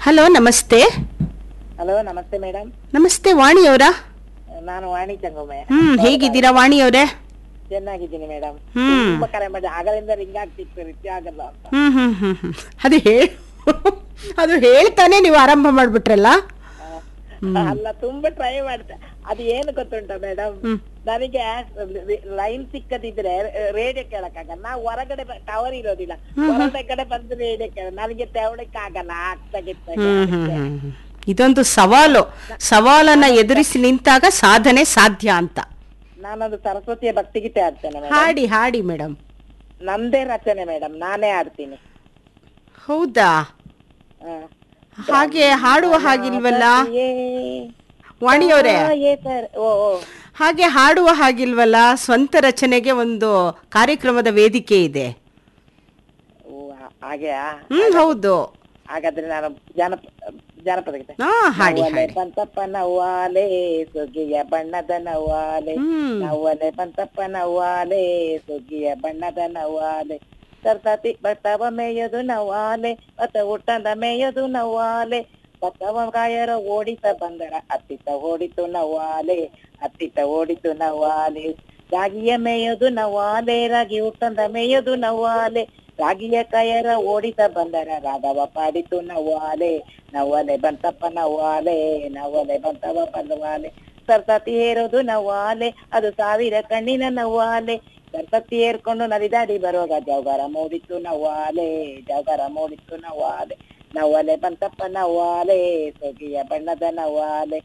Hello ನಮಸ್ತೆ hello ನಮಸ್ತೆ madam ನಮಸ್ತೆ ವಾಣಿಯವರಾ ನಾನು ವಾಣಿ ಚಂಗೊಮ್ಮೆ ಹ್ಮ್ ಹೇಗಿದ್ದೀರಾ ವಾಣಿಯವರೇ ಚೆನ್ನಾಗಿದ್ದೀನಿ ಮೇಡಮ್ ಹ್ಮ್. ತುಂಬಾ ಕರೆ ಮಾಡಿ ಆಗಲಿಂದ ರಿಂಗ್ ಆಗ್ತಿತ್ತು ರಿಚ್ ಆಗಲ್ಲ ಅಂತ ಹ್ಮ್ ಹ್ಮ್ ಹ್ಮ್ ಹ್ಮ್ ಅದು ಹೇ ಅದು ಹೇಳ್ತಾನೆ ನೀವು ಆರಂಭ ಮಾಡ್ಬಿಟ್ರಲ್ಲ ಅಲ್ಲ ತುಂಬಾ ಟ್ರೈ ಮಾಡ್ತೆ ಅದು ಏನು ಗೊತ್ತುಂಟ ಮೇಡಮ್ ಹ್ಮ್. ನನಗೆ ಲೈನ್ ಸಿಕ್ಕದಿದ್ರೆ ರೇಡಿಯೋ ಕೇಳಕ್ಕಾಗಲ್ಲ ನಾ ಹೊರಗಡೆ ಟವರ್ ಇರೋದಿಲ್ಲ ಹೊರಗಡೆ ಬಂದು ರೇಡಿಯೋ ಕೇಳ ನನಗೆ ತೆವಳಕ್ ಆಗಲ್ಲ ಆಗ್ತಾಗಿತ್ತಾಗೆ ಹ್ಮ್ ಹ್ಮ್ ಹ್ಮ್ ಹ್ಮ್. ಇದೊಂದು ಸವಾಲು ಸವಾಲನ್ನ ಎದುರಿಸಿ ನಿಂತಾಗ ಸಾಧನೆ ಸಾಧ್ಯ ಅಂತ ನಾನೊಂದು ಸರಸ್ವತಿಯ ಭಕ್ತಿಗೀತೆ ಆಡ್ತೇನೆ ಮೇಡಮ್ ಹಾಡಿ ಹಾಡಿ ಮೇಡಮ್ ನಂದೇ ರಚನೆ ಮೇಡಮ್ ನಾನೇ ಆಡ್ತೀನಿ ಹೌದಾ ಹ. ಹಾಗೆ ಹಾಡುವ ಹಾಗಿಲ್ವಲ್ಲ ಏ ವಾಣಿಯವರೇ ಏ ಸರ್ ಓ ಓ ಹಾಗೆ ಹಾಡುವ ಹಾಗಿಲ್ವಲ್ಲ ಸ್ವಂತ ರಚನೆಗೆ ಒಂದು ಕಾರ್ಯಕ್ರಮದ ವೇದಿಕೆ ಇದೆ ಓ, ಹಾ- ಹಾಗೆಯಾ ಹ್ಮ್ ಹೌದು ಹಾಗಾದ್ರೆ ನಾನು ಜನಪ ಜನಪದ ಗೀತೆ ಹಾ ಹಾಡಿ ನವ್ವಲೆ ಹಾಡಿ ಬಂತಪ್ಪ ನವ್ವಾಲೆ ಸುಗ್ಗಿಯ ಬಣ್ಣದ ನವ್ವಾಲೆ ಹ್ಮ್ ನವ್ವಲೆ ಬಂತಪ್ಪ ನವ್ವಾಲೆ ಸುಗ್ಗಿಯ ಬಣ್ಣದ ನವ್ವಾಲೆ ಸರ್ತತಿ ಭತ್ತವ ಮೇಯದು ನವ್ವಾಲೆ ಭತ್ತ ಹುಟ್ಟದ ಮೇಯದು ನವ್ವಾಲೆ ಭತ್ತವ ಕಾಯರ ಓಡಿಸ ಬಂದರ ಅತ್ತಿತ್ತ ಓಡಿತು ನವ್ವಾಲೆ ಅತ್ತಿತ್ತ ಓಡಿತು ನವ್ವಾಲೆ ರಾಗಿಯ ಮೇಯದು ನವ್ವಾಲೆ ರಾಗಿ ಹುಟ್ಟದ ಮೇಯದು ನವ್ವಾಲೆ ರಾಗಿಯ ಕಾಯರ ಓಡಿಸ ಬಂದರ ರಾಧವ ಪಾಡಿತು ನವ್ವಾಲೆ ನವ್ವಲೆ ಬಂತಪ್ಪ ನವ್ವಾಲೆ ನವ್ವಲೆ ಬಂತವ ಪಲ್ವಾಲೆ ಸರಸ್ವತಿ ಏರೋದು ನವ್ವಾಲೆ ಅದು ಸಾವಿರ ಕಣ್ಣಿನ ನವ್ವಾಲೆ ಸರಸ್ವತಿ ಏರ್ಕೊಂಡು ನಲಿದಾಡಿ ಬರುವಾಗ ಜೌಗಾರ ಮೂಡಿತ್ತು ನವ್ವಾಲೆ ಜೌಗಾರ ಮೂಡಿತ್ತು ನವ್ವಾಲೆ ನವ್ವಾಲೆ ಬಂತಪ್ಪ ನವ್ವಾಲೆ ಸೊಗಿಯ ಬಣ್ಣದ ನವ್ವಾಲೆ